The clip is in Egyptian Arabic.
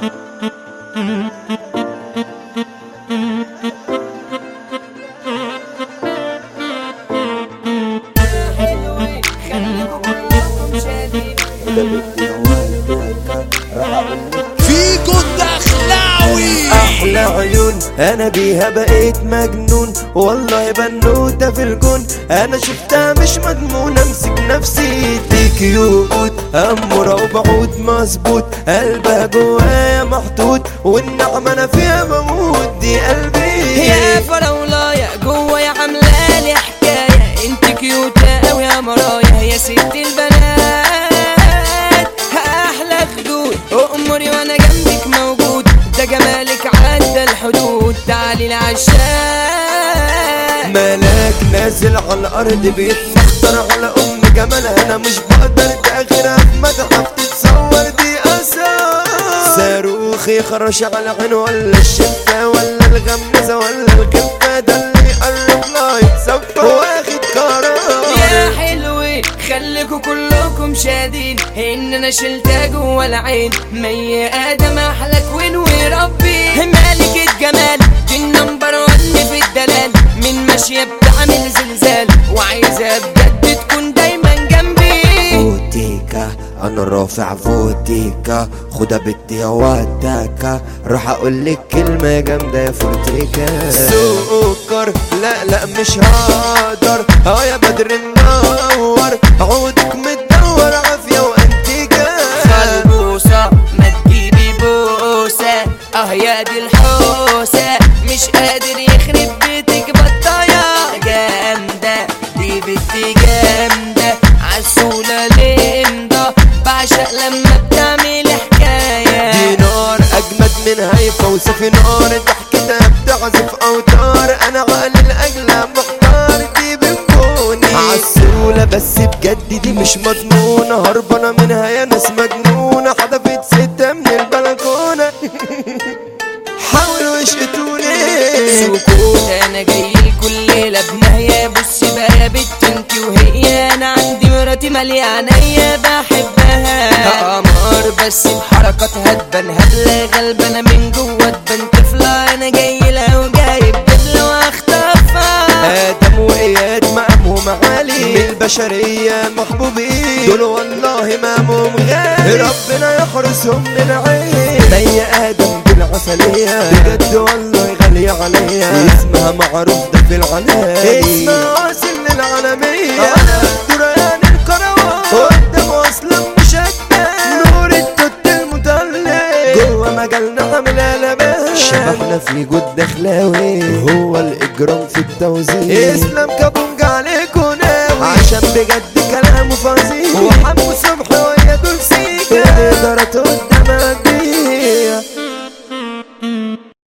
فيكو الدخلاوي احلى عيون انا بيها بقيت مجنون والله بنوتة في الكون انا شفتها مش مضمونة امسك نفسي دي كيوت امورة وبعود مظبوط قلبها جوايا محطوط والنعمة انا فيها بموت دي قلبي يا فراولة يا جوا يا عاملة لي حكاية انت كيوتة اوي يا مرايا يا ست البنات احلى خدود امري وانا جنبك موجود ده جمالك عدى الحدود تعالي العشاق ملاك نازل على الارض بيتمخطر على ام جمالها انا مش بقدر ده غيرها في متحف تتصور دي اثار صاروخ يخرش على عين ولا الشفة ولا الغمزة ولا الخفة ده اللي يقرب لا يتصفى واخد قرار يا حلوين خليكوا كلكم شادين ان انا شلتها جوا العين مي ادم احلى كوين وربي مالكة جمال دي النمبر ون في الدلال من ماشية بتعمل زلزال وعايزة بجد تكون دايما جنبي فوتيكا انا رافع فوتيكا خدها بدي وداكا راح اقول لك كلمة جامدة يا فورتيكا سكر لا لا مش هقدر اه يا بدر منور عودك متدور عافية وانتيكا خلبوسة ما تجيبي بوسة اه يا دي الحوسة مش قادر يخرب بيتك بطايا جامدة دي بنتي جامدة عسولة لمدة بعشق لما بتعمل حكاية دي نار اجمد من هيفا وصفي نار ضحكتها بتعزف اوتار انا عقلي الاجلى مختار دي بنكوني عسولة بس بجد دي مش مضمونة هربانة منها يا ناس مجنونة حدفت ستة من البلكونة حاولوا يشقتوني سكوت انا جاي كل ليلة بنهية بصي بقى يا بت انتي وهي انا عندي مراتي مالية عينيا بحبها قمر بس بحركاتها تبان هبلة غلبانة من جوه تبان طفلة انا جاي لها وجايب بدلة واخطفها ادم واياد مأموم علي من البشرية محبوبين دول والله مأموم غالي ربنا يحرسهم من العين مي ادم بالعسلية بجد والله غالية عليا اسمها معروف ده في العلالي اسمها عاصم للعالمية انا دريان الكروان قدام اصلا مشتت نور التوت المدلل جوه مجالنا عامل قلبان شبحنا في جود دخلاوي هو الاجرام في التوزيع اسلام كابونج عليكم ناوي عشان بجد كلامه فظيع وحمو صبحي ويا دول سيكا تقدر تقول